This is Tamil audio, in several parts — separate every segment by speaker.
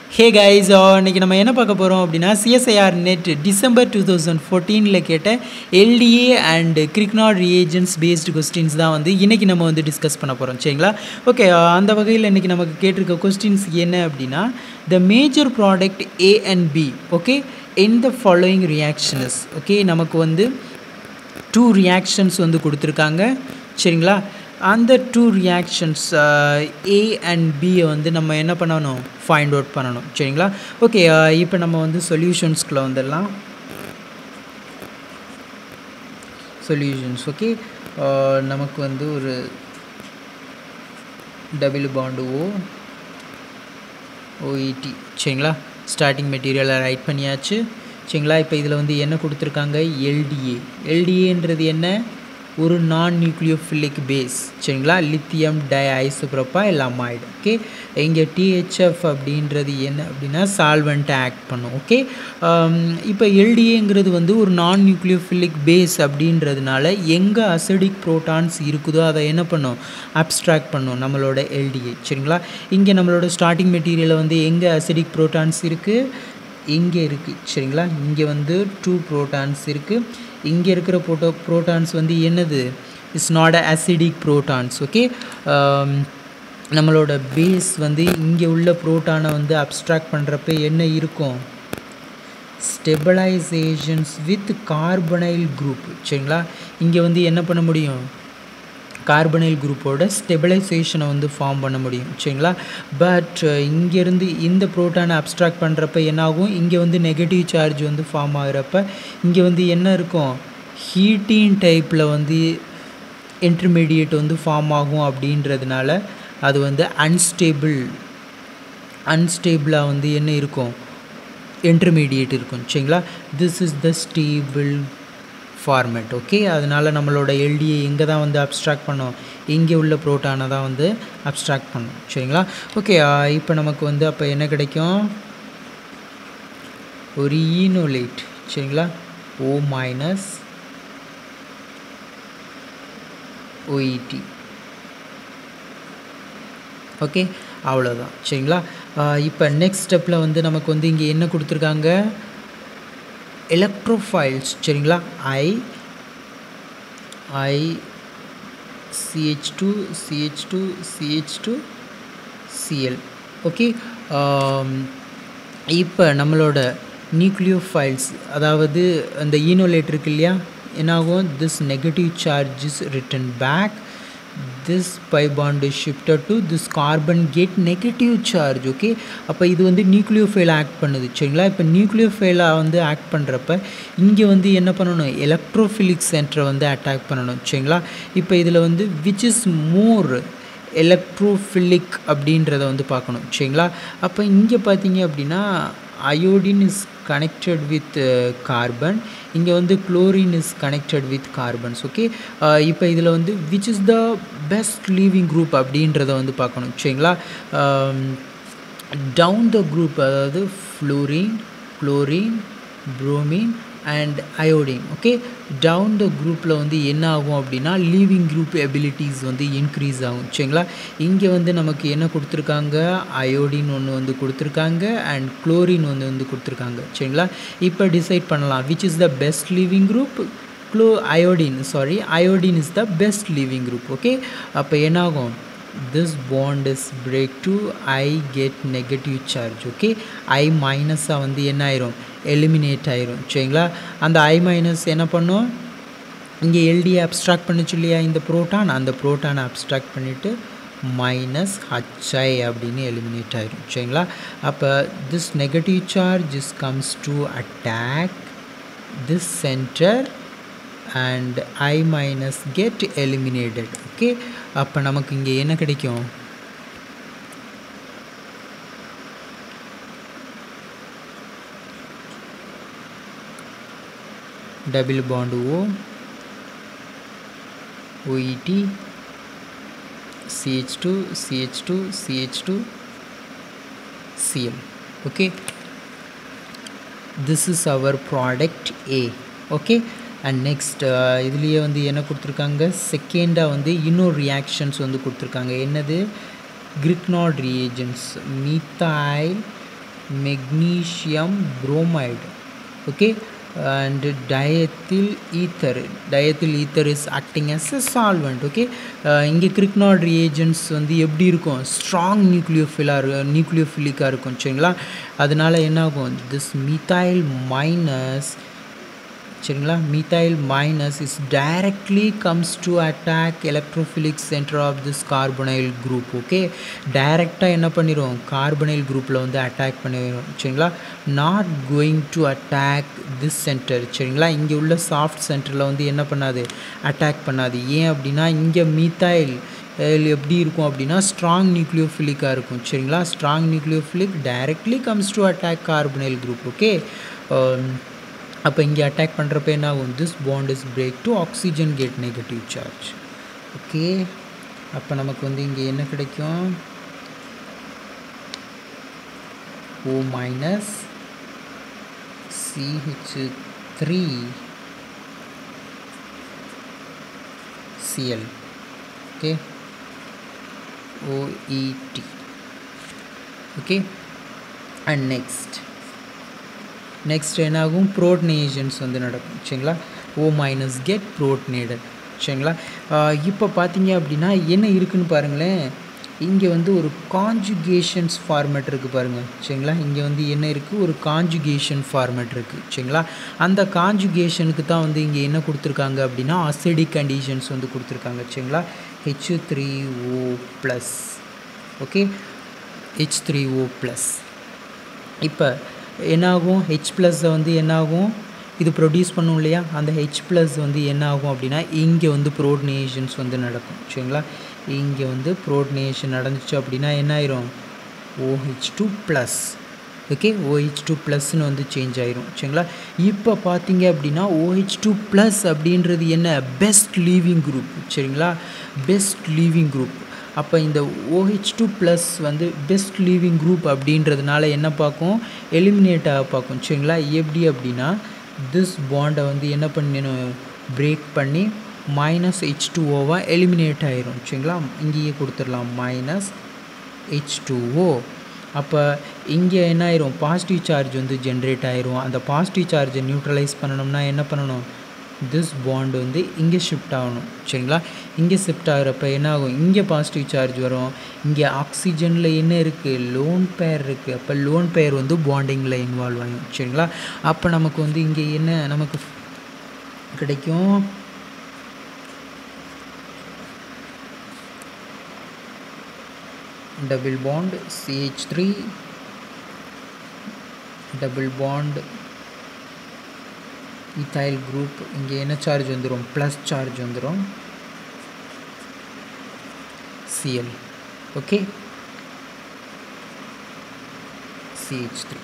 Speaker 1: ஹே கைஸ் இன்னைக்கு நம்ம என்ன பார்க்க போகிறோம் அப்படின்னா CSIR net December two thousand ஃபோர்டீனில் கேட்ட LDA and Grignard reagents based questions தான் வந்து இன்றைக்கி நம்ம வந்து டிஸ்கஸ் பண்ண போகிறோம் சரிங்களா ஓகே அந்த வகையில் இன்றைக்கி நமக்கு கேட்டிருக்க கொஸ்டின்ஸ் என்ன அப்படின்னா the major product A and B okay in the following reactions okay நமக்கு வந்து டூ ரியாக்ஷன்ஸ் வந்து கொடுத்துருக்காங்க சரிங்களா அந்த டூ ரியாக்ஷன்ஸ் ஏ அண்ட் பியை வந்து நம்ம என்ன பண்ணணும் ஃபைண்ட் அவுட் பண்ணணும் சரிங்களா ஓகே இப்போ நம்ம வந்து சொல்யூஷன்ஸ்குள்ளே வந்துடலாம் சொல்யூஷன்ஸ் ஓகே நமக்கு வந்து ஒரு டபுள் பாண்டு ஓ ஓஇடி சரிங்களா ஸ்டார்டிங் மெட்டீரியலை ரைட் பண்ணியாச்சு சரிங்களா இப்போ இதில் வந்து என்ன கொடுத்துருக்காங்க எல்டிஏ எல்டிஏன்றது என்ன ஒரு நான் நியூக்ளியோஃபிலிக் பேஸ் சரிங்களா lithium di isopropyl amide okay இங்கே டிஹெச்எஃப் அப்படின்றது என்ன அப்படின்னா சால்வெண்ட்டை ஆக்ட் பண்ணும் ஓகே இப்போ எல்டிஏங்கிறது வந்து ஒரு நான் நியூக்ளியோஃபிலிக் பேஸ் அப்படின்றதுனால எங்கே அசிடிக் ப்ரோட்டான்ஸ் இருக்குதோ அதை என்ன பண்ணும் அப்ட்ராக்ட் பண்ணும் நம்மளோட எல்டிஏ சரிங்களா இங்கே நம்மளோட ஸ்டார்டிங் மெட்டீரியலில் வந்து எங்கே அசிடிக் ப்ரோட்டான்ஸ் இருக்குது இங்கே இருக்குது சரிங்களா இங்கே வந்து டூ ப்ரோட்டான்ஸ் இருக்குது இங்கே இருக்கிற ப்ரோட்டோ ப்ரோட்டான்ஸ் வந்து என்னது it's not a acidic protons okay நம்மளோட பேஸ் வந்து இங்கே உள்ள ப்ரோட்டானை வந்து அப்ட்ராக்ட் பண்ணுறப்ப என்ன இருக்கும் ஸ்டெபிளைசேஷன்ஸ் வித் கார்பனைல் குரூப் சரிங்களா இங்கே வந்து என்ன பண்ண முடியும் கார்பனைல் குரூப்போட ஸ்டெபிளைசேஷனை வந்து ஃபார்ம் பண்ண முடியும் சரிங்களா பட் இங்கேருந்து இந்த ப்ரோட்டானை அப்ட்ராக்ட் பண்ணுறப்ப என்னாகும் இங்கே வந்து நெகட்டிவ் சார்ஜ் வந்து ஃபார்ம் ஆகிறப்ப இங்கே வந்து என்ன இருக்கும் ஹீட்டின் டைப்பில் வந்து இன்டர்மீடியேட் வந்து ஃபார்ம் ஆகும் அப்படின்றதுனால அது வந்து அன்ஸ்டேபிள் அன்ஸ்டேபிளாக வந்து என்ன இருக்கும் இன்டர்மீடியேட் இருக்கும் சரிங்களா this is the stable format okay அதனால் நம்மளோட எல்டிஏ எங்கே தான் வந்து அப்ட்ராக்ட் பண்ணோம் இங்கே உள்ள ப்ரோட்டானை தான் வந்து அப்ட்ராக்ட் பண்ணும் சரிங்களா ஓகே இப்போ நமக்கு வந்து அப்போ என்ன கிடைக்கும் ஒரு ஈனோலேட் சரிங்களா ஓ மைனஸ் ஓஇடி ஓகே அவ்வளோதான் சரிங்களா இப்போ நெக்ஸ்ட் ஸ்டெப்பில் வந்து நமக்கு வந்து இங்கே என்ன கொடுத்துருக்காங்க எலக்ட்ரோஃபைல்ஸ் சரிங்களா I I CH two CH two CH two CL okay இப்போ நம்மளோட நியூக்ளியோஃபைல்ஸ் அதாவது அந்த ஈனோலேட் இருக்கு இல்லையா என்னாகும் this negative charge is return back this pi bond is shifted to this carbon get negative charge okay அப்போ இது வந்து நியூக்ளியோஃபைல் ஆக்ட் பண்ணுது சரிங்களா இப்போ நியூக்ளியோஃபைலாக வந்து ஆக்ட் பண்ணுறப்ப இங்கே வந்து என்ன பண்ணணும் எலக்ட்ரோஃபிலிக் சென்டரை வந்து அட்டாக் பண்ணணும் சரிங்களா இப்போ இதில் வந்து விச் இஸ் மோர் எலக்ட்ரோஃபிலிக் அப்படின்றத வந்து பார்க்கணும் சரிங்களா அப்போ இங்கே பார்த்தீங்க அப்படின்னா iodine is connected with carbon இங்கே வந்து chlorine is connected with carbons okay இப்போ இதில் வந்து which is the best leaving group அப்படின்றத வந்து பார்க்கணும் சரிங்களா டவுன் த குரூப் அதாவது fluorine chlorine bromine and iodine okay down the குரூப்பில் வந்து என்ன ஆகும் அப்படின்னா லீவிங் குரூப் எபிலிட்டிஸ் வந்து இன்க்ரீஸ் ஆகும் சரிங்களா இங்கே வந்து நமக்கு என்ன கொடுத்துருக்காங்க அயோடின் ஒன்று வந்து கொடுத்துருக்காங்க அண்ட் குளோரின் ஒன்று வந்து கொடுத்துருக்காங்க சரிங்களா இப்போ டிசைட் பண்ணலாம் which is the best leaving group க்ளோ iodine sorry iodine is the best leaving group okay அப்போ என்னாகும் this bond is break to i get negative charge okay i மைனஸாக வந்து என்ன ஆயிரும் எலிமினேட் ஆயிரும் சரிங்களா அந்த ஐ மைனஸ் என்ன பண்ணும் இங்கே எல்டியை அப்ட்ராக்ட் பண்ணிச்சு இல்லையா இந்த ப்ரோட்டான் அந்த ப்ரோட்டானை அப்ட்ராக்ட் பண்ணிவிட்டு மைனஸ் ஹச்ஐ அப்படின்னு எலிமினேட் ஆயிரும் சரிங்களா அப்போ this negative charge is comes to attack this center and I minus get eliminated okay அப்போ நமக்கு இங்கே என்ன கிடைக்கும் double bond O OEt CH two CH two CH two CL okay this is our product A okay and next இதுலேயே வந்து என்ன கொடுத்துருக்காங்க செகண்டாக வந்து இன்னொரு ரியாக்ஷன்ஸ் வந்து கொடுத்துருக்காங்க என்னது Grignard reagents methyl magnesium bromide okay and diethyl ether diethyl ether is acting as a solvent okay uh, இங்கே கிரிக்னாட் reagents வந்து எப்படி இருக்கும் ஸ்ட்ராங் நியூக்ளியோஃபிலாக இரு நியூக்ளியோஃபிலிக்காக இருக்கும் சரிங்களா அதனால என்ன ஆகும் திஸ் மித்தைல் மைனஸ் சரிங்களா methyl minus is directly comes to attack electrophilic center of this carbonyl group okay டைரெக்டாக என்ன பண்ணிடும் கார்பனைல் குரூப்பில் வந்து அட்டாக் பண்ணிடும் சரிங்களா not going to attack this center சரிங்களா இங்கே உள்ள சாஃப்ட் சென்டரில் வந்து என்ன பண்ணாது அட்டாக் பண்ணாது ஏன் அப்படின்னா இங்கே மீத்தைல் எப்படி இருக்கும் அப்படின்னா ஸ்ட்ராங் நியூக்ளியோஃபிலிக்காக இருக்கும் சரிங்களா strong nucleophilic directly comes to attack carbonyl group okay அப்போ இங்கே அட்டாக் பண்ணுறப்ப என்ன ஆகும் this bond is break to oxygen get negative charge okay அப்போ நமக்கு வந்து இங்கே என்ன கிடைக்கும் O minus CH three CL okay OEt okay and next next என்னாகும் ப்ரோட்னேஷன்ஸ் வந்து நடக்கும் சரிங்களா ஓ மைனஸ் கெட் ப்ரோட்னேடட் சரிங்களா இப்போ பார்த்தீங்க அப்படின்னா என்ன இருக்குன்னு பாருங்களேன் இங்கே வந்து ஒரு காஞ்சுகேஷன்ஸ் ஃபார்மேட் இருக்குது பாருங்கள் சரிங்களா இங்கே வந்து என்ன இருக்குது ஒரு காஞ்சுகேஷன் ஃபார்மேட் இருக்குது சரிங்களா அந்த காஞ்சுகேஷனுக்கு தான் வந்து இங்கே என்ன கொடுத்துருக்காங்க அப்படின்னா அசிடிக் கண்டிஷன்ஸ் வந்து கொடுத்துருக்காங்க சரிங்களா H three O plus okay H three O plus இப்போ என்னாகும் ஹெச் ப்ளஸ்ஸை வந்து என்னாகும் இது ப்ரொடியூஸ் பண்ணும் இல்லையா அந்த ஹெச் ப்ளஸ் வந்து என்ன ஆகும் அப்படின்னா இங்கே வந்து ப்ரோட்னேஷன்ஸ் வந்து நடக்கும் சரிங்களா இங்கே வந்து ப்ரோட்னேஷன் நடந்துச்சு அப்படின்னா என்ன ஆயிரும் OH two plus okay OH two ப்ளஸ்னு வந்து சேஞ்ச் ஆயிரும் சரிங்களா இப்போ பார்த்தீங்க அப்படின்னா ஓஹெச் டூ ப்ளஸ் அப்படின்றது என்ன பெஸ்ட் லீவிங் குரூப் சரிங்களா பெஸ்ட் லீவிங் குரூப் அப்போ இந்த ஓஹெச் டூ ப்ளஸ் வந்து பெஸ்ட் லீவிங் குரூப் அப்படின்றதுனால என்ன பார்க்கும் எலிமினேட் ஆக பார்க்கும் சரிங்களா எப்படி அப்படின்னா திஸ் பாண்டை வந்து என்ன பண்ணணும் பிரேக் பண்ணி மைனஸ் ஹெச் டூ ஓவாக எலிமினேட் ஆயிரும் சரிங்களா இங்கேயே கொடுத்துடலாம் மைனஸ் ஹெச் டூ ஓ அப்போ இங்கே என்ன ஆயிரும் பாசிட்டிவ் சார்ஜ் வந்து ஜென்ரேட் ஆயிரும் அந்த பாசிட்டிவ் சார்ஜை நியூட்ரலைஸ் பண்ணணும்னா என்ன பண்ணணும் திஸ் பாண்ட் வந்து இங்கே ஷிஃப்ட் ஆகணும் சரிங்களா இங்கே ஷிஃப்ட் ஆகிறப்ப என்ன ஆகும் இங்கே பாசிட்டிவ் சார்ஜ் வரும் இங்கே ஆக்சிஜனில் என்ன இருக்குது லோன் பேர் இருக்குது அப்போ லோன் பேர் வந்து பாண்டிங்கில் இன்வால்வ் ஆகும் சரிங்களா அப்போ நமக்கு வந்து இங்கே என்ன நமக்கு கிடைக்கும் double bond CH three double bond ethyl group இங்கே என்ன சார்ஜ் வந்துடும் ப்ளஸ் சார்ஜ் வந்துடும் சிஎல் ஓகே சிஹெச் த்ரீ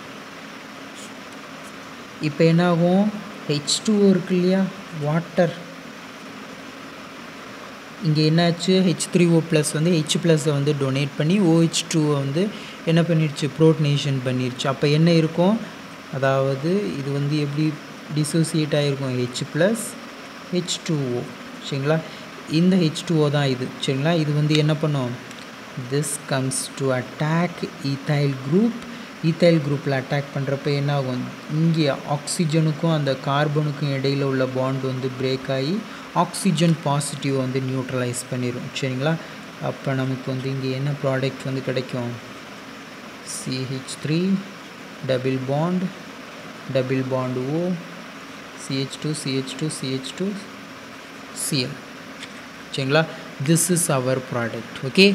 Speaker 1: இப்போ என்ன ஆகும் ஹெச் டூ இருக்கு இல்லையா வாட்டர் இங்கே என்னாச்சு ஹெச் த்ரீ ஓ ப்ளஸ் வந்து ஹெச் ப்ளஸை வந்து டொனேட் பண்ணி ஓஹெச் டூவை வந்து என்ன பண்ணிடுச்சு ப்ரோட்னேஷன் பண்ணிடுச்சு அப்போ என்ன இருக்கும் அதாவது இது வந்து எப்படி டிசோசியேட் ஆகிருக்கும் ஹெச் ப்ளஸ் ஹெச் டூஓ சரிங்களா இந்த ஹெச் டூஓ தான் இது சரிங்களா இது வந்து என்ன பண்ணும் this comes to attack ethyl group ethyl குரூப்பில் அட்டாக் பண்ணுறப்ப என்ன ஆகும் இங்கே ஆக்சிஜனுக்கும் அந்த கார்பனுக்கும் இடையில் உள்ள பாண்ட் வந்து பிரேக் ஆகி ஆக்சிஜன் பாசிட்டிவ் வந்து நியூட்ரலைஸ் பண்ணிடும் சரிங்களா அப்போ நமக்கு வந்து இங்கே என்ன ப்ராடக்ட் வந்து கிடைக்கும் CH three double bond double bond O CH2 CH2 CH2 Cl சரிங்களா this is our product okay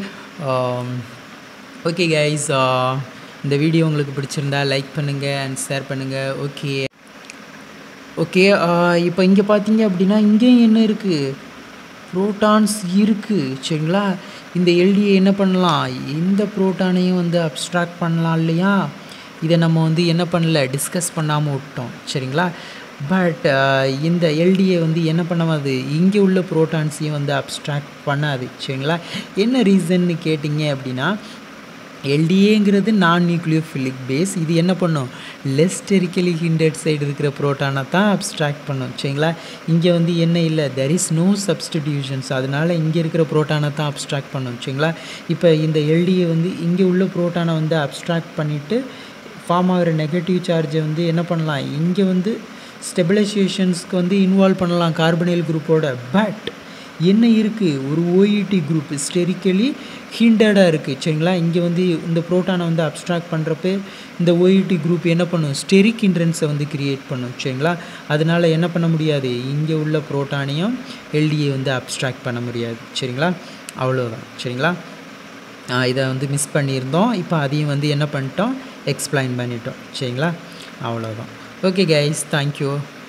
Speaker 1: okay guys இந்த வீடியோ உங்களுக்கு பிடிச்சிருந்தா லைக் பண்ணுங்கள் அண்ட் ஷேர் பண்ணுங்கள் ஓகே ஓகே இப்போ இங்கே பார்த்தீங்க அப்படின்னா இங்கேயும் என்ன இருக்குது ப்ரோட்டான்ஸ் இருக்குது சரிங்களா இந்த எல்டியை என்ன பண்ணலாம் இந்த ப்ரோட்டானையும் வந்து அப்ஸ்ட்ராக்ட் பண்ணலாம் இல்லையா இதை நம்ம வந்து என்ன பண்ணல டிஸ்கஸ் பண்ணாமல் விட்டோம் சரிங்களா பட் இந்த எல்டிஏ வந்து என்ன பண்ணாது இங்கே உள்ள ப்ரோட்டான்ஸையும் வந்து அப்ஸ்ட்ராக்ட் பண்ணாது சரிங்களா என்ன ரீசன்னு கேட்டிங்க அப்படின்னா எல்டிஏங்கிறது நான் நியூக்ளியோஃபிலிக் பேஸ் இது என்ன பண்ணும் லெஸ்டெரிக்கலி ஹிண்டட் சைடு இருக்கிற ப்ரோட்டானை தான் அப்ஸ்ட்ராக்ட் பண்ணும் சரிங்களா இங்கே வந்து என்ன இல்லை தெர் இஸ் நோ சப்ஸ்டிடியூஷன்ஸ் அதனால் இங்கே இருக்கிற ப்ரோட்டானை தான் அப்ஸ்ட்ராக்ட் பண்ணும் சரிங்களா இப்போ இந்த எல்டிஏ வந்து இங்கே உள்ள ப்ரோட்டானை வந்து அப்ஸ்ட்ராக்ட் பண்ணிவிட்டு ஃபார்ம் ஆகிற நெகட்டிவ் சார்ஜை வந்து என்ன பண்ணலாம் இங்கே வந்து ஸ்டெபிலைசேஷன்ஸ்க்கு வந்து இன்வால்வ் பண்ணலாம் கார்பனைல் குரூப்போட பட் என்ன இருக்குது ஒரு ஓஇடி குரூப் ஸ்டெரிக்கலி ஹிண்டடாக இருக்குது சரிங்களா இங்கே வந்து இந்த ப்ரோட்டானை வந்து அப்ட்ராக்ட் பண்ணுறப்ப இந்த ஓஇடி குரூப் என்ன பண்ணும் ஸ்டெரிக் இன்ட்ரன்ஸை வந்து கிரியேட் பண்ணும் சரிங்களா அதனால் என்ன பண்ண முடியாது இங்கே உள்ள ப்ரோட்டானையும் எல்டியை வந்து அப்ட்ராக்ட் பண்ண முடியாது சரிங்களா அவ்வளோதான் சரிங்களா இதை வந்து மிஸ் பண்ணியிருந்தோம் இப்போ அதையும் வந்து என்ன பண்ணிட்டோம் எக்ஸ்பிளைன் பண்ணிட்டோம் சரிங்களா அவ்வளோதான் ஓகே கைஸ் தேங்க்யூ